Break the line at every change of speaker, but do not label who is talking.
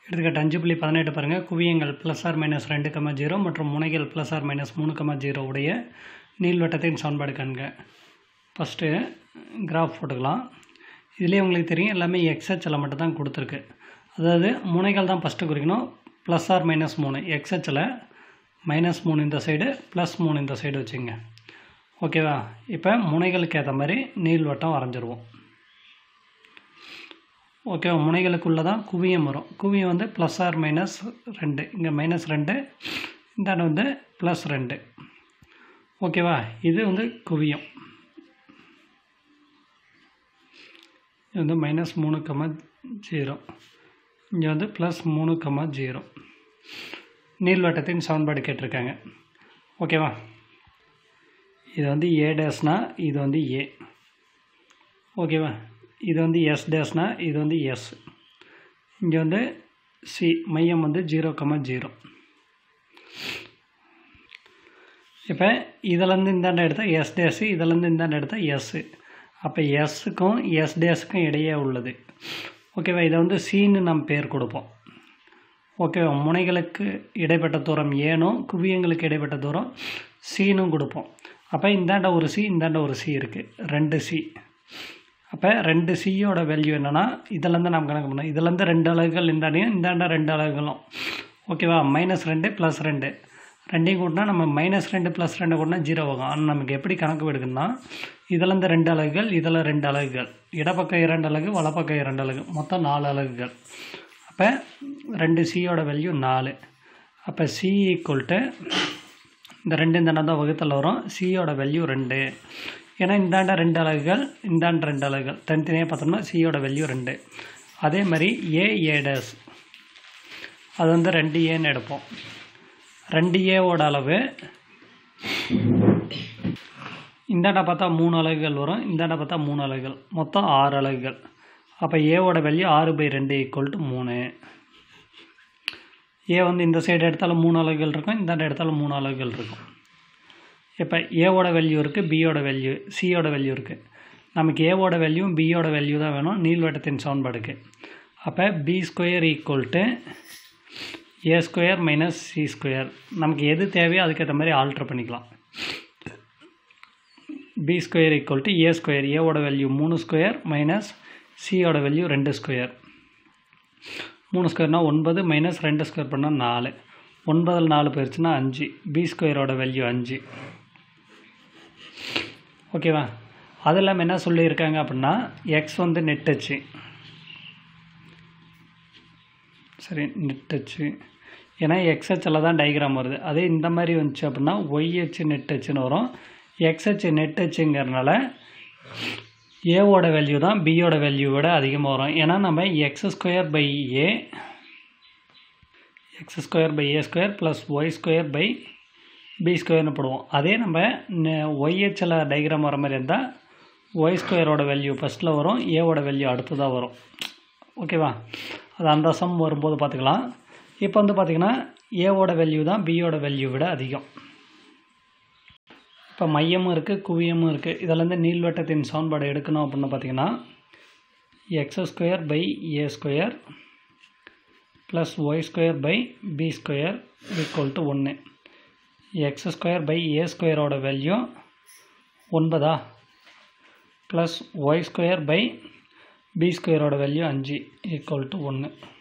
எடுத்துக்காட்டு அஞ்சு புள்ளி பதினெட்டு பாருங்கள் குவியங்கள் ப்ளஸ் ஆர் மைனஸ் ரெண்டு கமா ஜீரோ மற்றும் முனைகள் ப்ளஸ் ஆர் மைனஸ் மூணு கமா ஜீரோ உடைய நீள்வட்டத்தின் சமன்பாடு காண்க ஃபஸ்ட்டு கிராஃப் போட்டுக்கலாம் இதுலேயே உங்களுக்கு தெரியும் எல்லாமே எக்ஸ்ஹெச்சில் மட்டும் தான் கொடுத்துருக்கு அதாவது முனைகள் தான் ஃபஸ்ட்டு குறிக்கணும் ப்ளஸ் ஆர் மைனஸ் மூணு எக்ஸ்ஹெச்சில் மைனஸ் மூணு இந்த சைடு ப்ளஸ் மூணு இந்த சைடு வச்சுங்க ஓகேவா இப்போ முனைகளுக்கு ஏற்ற மாதிரி நீள்வட்டம் வரைஞ்சிருவோம் ஓகேவா முனைகளுக்குள்ளே தான் குவியம் வரும் குவியம் வந்து ப்ளஸ் ஆர் மைனஸ் ரெண்டு இங்கே மைனஸ் ரெண்டு இந்தாண்ட வந்து ப்ளஸ் ரெண்டு ஓகேவா இது வந்து குவியம் இது வந்து மைனஸ் மூணு கமா ஜீரோ இங்கே வந்து ப்ளஸ் மூணு கமா ஜீரோ நீள்வட்டத்தின் சமன்பாடு கேட்டிருக்காங்க ஓகேவா இது வந்து ஏ டேஸ்னா இது வந்து ஏ ஓகேவா இது வந்து எஸ் டேஸ்னா இது வந்து எஸ் இங்கே வந்து சி மையம் வந்து ஜீரோ கமா ஜீரோ இப்போ இதிலேருந்து இந்தாண்ட எடுத்தால் எஸ் டேஸு இதிலேருந்து இந்தாண்ட எடுத்தால் எஸ்ஸு அப்போ எஸ்ஸுக்கும் எஸ் டேஸுக்கும் இடையே உள்ளது ஓகேவா இதை வந்து சீன்னு நம்ம பேர் கொடுப்போம் ஓகேவா முனைகளுக்கு இடைப்பட்ட தூரம் ஏனும் குவியங்களுக்கு இடைப்பட்ட தூரம் சீனும் கொடுப்போம் அப்போ இந்தாண்ட ஒரு சி இந்தாண்ட ஒரு சி இருக்குது ரெண்டு சி அப்போ ரெண்டு சியோட வேல்யூ என்னென்னா இதிலேருந்து நம்ம கணக்கு பண்ணோம் இதுலேருந்து ரெண்டு அலகுகள் இந்தாண்டையும் இந்தாண்ட ரெண்டு அலகுகளும் ஓகேவா மைனஸ் ரெண்டு ப்ளஸ் ரெண்டு ரெண்டையும் கூட்டினா நம்ம மைனஸ் ரெண்டு ப்ளஸ் ரெண்டு கூட்டினா ஜீரோ ஆகும் ஆனால் நமக்கு எப்படி கணக்கு எடுக்குன்னா இதுலேருந்து ரெண்டு அலகுகள் இதில் ரெண்டு அலகுகள் இடப்பக்கம் இரண்டு அலகு வலப்பக்கம் இரண்டு அலகு மொத்தம் நாலு அலகுகள் அப்போ ரெண்டு சியோட வேல்யூ நாலு அப்போ சி ஈக்குவல் டு இந்த ரெண்டு இந்த தான் வகுத்தில் வரும் சியோட வேல்யூ ரெண்டு ஏன்னா இந்தாண்ட ரெண்டு அலகுகள் இந்தாண்ட ரெண்டு அலகுகள் தனித்தனியாக பார்த்தோம்னா சியோட வேல்யூ ரெண்டு அதே மாதிரி ஏ ஏ டேஸ் அது வந்து ரெண்டு ஏன்னு எடுப்போம் ரெண்டு ஏவோட அளவு இந்தாண்ட பார்த்தா மூணு அலகுகள் வரும் இந்தாண்ட பார்த்தா மூணு அலகுகள் மொத்தம் ஆறு அலகுகள் அப்போ ஏவோட வேல்யூ ஆறு பை ரெண்டு ஈக்குவல் டு மூணு ஏ வந்து இந்த சைடு எடுத்தாலும் மூணு அலகுகள் இருக்கும் இந்தாண்ட எடுத்தாலும் மூணு அலகுகள் இருக்கும் இப்போ ஏவோட வேல்யூ இருக்குது பியோட வேல்யூ சியோட வேல்யூ இருக்குது நமக்கு ஏவோட வேல்யூ பியோட வேல்யூ தான் வேணும் நீள்வட்டத்தின் சமன்பாடுக்கு அப்போ B square equal to A square minus C square நமக்கு எது தேவையோ அதுக்கேற்ற மாதிரி ஆல்ட்ரு பண்ணிக்கலாம் B square equal to A square ஏவோட வேல்யூ மூணு ஸ்கொயர் மைனஸ் சியோட வேல்யூ ரெண்டு ஸ்கொயர் மூணு ஸ்கொயர்னால் ஒன்பது மைனஸ் ரெண்டு ஸ்கொயர் பண்ணால் நாலு ஒன்பதில் நாலு போயிடுச்சுன்னா அஞ்சு பி ஸ்கொயரோட வேல்யூ அஞ்சு ஓகேவா அது இல்லாமல் என்ன சொல்லியிருக்காங்க அப்படின்னா எக்ஸ் வந்து நெட்டச்சு சரி நெட்டச்சு ஏன்னா எக்ஸ்ஹெச்சில் தான் டயக்ராம் வருது அதே இந்த மாதிரி வந்துச்சு அப்படின்னா ஒய்ஹெச் நெட்டச்சுன்னு வரும் எக்ஸ்ஹெச் நெட்டச்சுங்கிறனால ஏவோட வேல்யூ தான் பியோட வேல்யூ விட அதிகமாக வரும் ஏன்னா நம்ம X square by A X square by A square plus Y square by B ஸ்கொயர்னு போடுவோம் அதே நம்ம ஒய்ஹெச்சில் டயக்ராம் வர மாதிரி இருந்தால் ஒய் ஸ்கொயரோட வேல்யூ ஃபஸ்ட்டில் வரும் ஏவோட வேல்யூ அடுத்ததாக வரும் ஓகேவா அது அந்த சம் வரும்போது பார்த்துக்கலாம் இப்போ வந்து பார்த்திங்கன்னா ஏவோட வேல்யூ தான் பியோட வேல்யூ விட அதிகம் இப்போ மையமும் இருக்குது குவியமும் இருக்குது இதிலேருந்து நீள்வட்டத்தின் சமன்பாடு எடுக்கணும் அப்படின்னு பார்த்தீங்கன்னா X square by A square plus Y square by B square equal to ஒன்று எக்ஸ் ஸ்கொயர் பை ஏ ஸ்கொயரோட வேல்யூ ஒன்பதா plus Y square by B ஸ்கொயரோட வேல்யூ அஞ்சு ஈக்குவல் டு ஒன்று